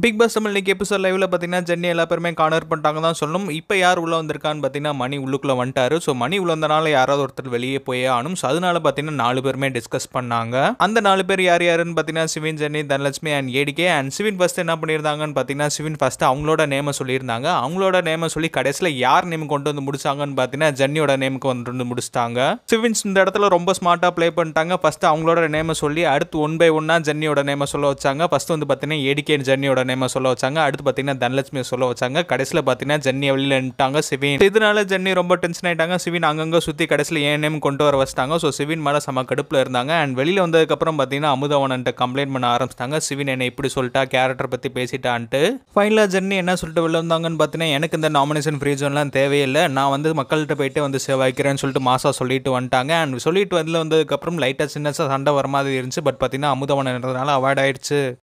big pass Tamil இன்னைக்கு episode லைவ்ல பார்த்தீங்கன்னா ஜென்னி எல்லா பேருமே கார்னர் பண்ணிட்டாங்க தான் சொல்லணும் இப்போ யார் உள்ள வந்திருக்கான்னு பார்த்தீங்கன்னா மணி உள்ளுக்குள்ள வந்துட்டாரு ஸோ மணி உள்ள வந்தனால யாராவது ஒருத்தர் வெளியே போயே ஆகணும் ஸோ அதனால பார்த்தீங்கன்னா நாலு பேருமே டிஸ்கஸ் பண்ணாங்க அந்த நாலு பேர் யார் யாருன்னு பார்த்தீங்கன்னா Shivin Jenny Dhanalakshmi and ADK and Shivin first என்ன பண்ணியிருந்தாங்கன்னு பார்த்தீங்கன்னா சிவின் ஃபர்ஸ்ட் அவங்களோட நேமை சொல்லியிருந்தாங்க அவங்களோட நேமை சொல்லி கடைசியில் யார் நேம் கொண்டு வந்து முடிச்சாங்கன்னு பார்த்தீங்கன்னா ஜென்னியோட நேமுக்கு கொண்டு வந்து முடிச்சிட்டாங்க சிவின்ஸ் இந்த இடத்துல ரொம்ப ஸ்மார்ட்டாக ப்ளே பண்ணிட்டாங்க ஃபர்ஸ்ட் அவங்களோட நேமை சொல்லி அடுத்து ஒன் பை ஒன்னா ஜென்னியோட நேமை சொல்ல வச்சாங்க ஃபர்ஸ்ட் வந்து பார்த்தீங்கன்னா ஏடிகே ஜென்னியோட நேமை சொல்ல வச்சாங்க அடுத்து பார்த்தீங்கன்னா தனலட்சுமியை சொல்ல வச்சாங்க கடைசியில் பார்த்தீங்கன்னா ஜென்னி வெளியில் நின்ட்டாங்க சிவின் இதனால ஜென்னி ரொம்ப டென்ஷன் ஆயிட்டாங்க சிவின் அங்கங்கே சுற்றி கடைசியில் ஏன் நேம் கொண்டு வர வச்சிட்டாங்க ஸோ சிவின் மேலே செம கடுப்பில் இருந்தாங்க அண்ட் வெளியில் வந்ததுக்கப்புறம் பார்த்தீங்கன்னா அமுதவனன்ட்ட கம்ப்ளைண்ட் பண்ண ஆரம்பிச்சிட்டாங்க சிவின் என்னை இப்படி சொல்லிட்டா கேரக்டர் பற்றி பேசிட்டான்ட்டு ஃபைனலாக ஜென்னி என்ன சொல்லிட்டு வெளில வந்தாங்கன்னு பார்த்தீங்கன்னா எனக்கு இந்த நாமினேஷன் ஃப்ரீ ஜோன்லாம் தேவையில்லை நான் வந்து மக்கள்கிட்ட போயிட்டு வந்து சேவ் வைக்கிறேன்னு சொல்லிட்டு மாசா சொல்லிட்டு வந்துட்டாங்க அண்ட் சொல்லிட்டு வெளில வந்ததுக்கப்புறம் லைட்டாக சின்ன சண்டை வர மாதிரி இருந்துச்சு பட் பார்த்தீங்கன்னா அமுதவனன்றதுனால அவாய்ட் ஆயிடுச்சு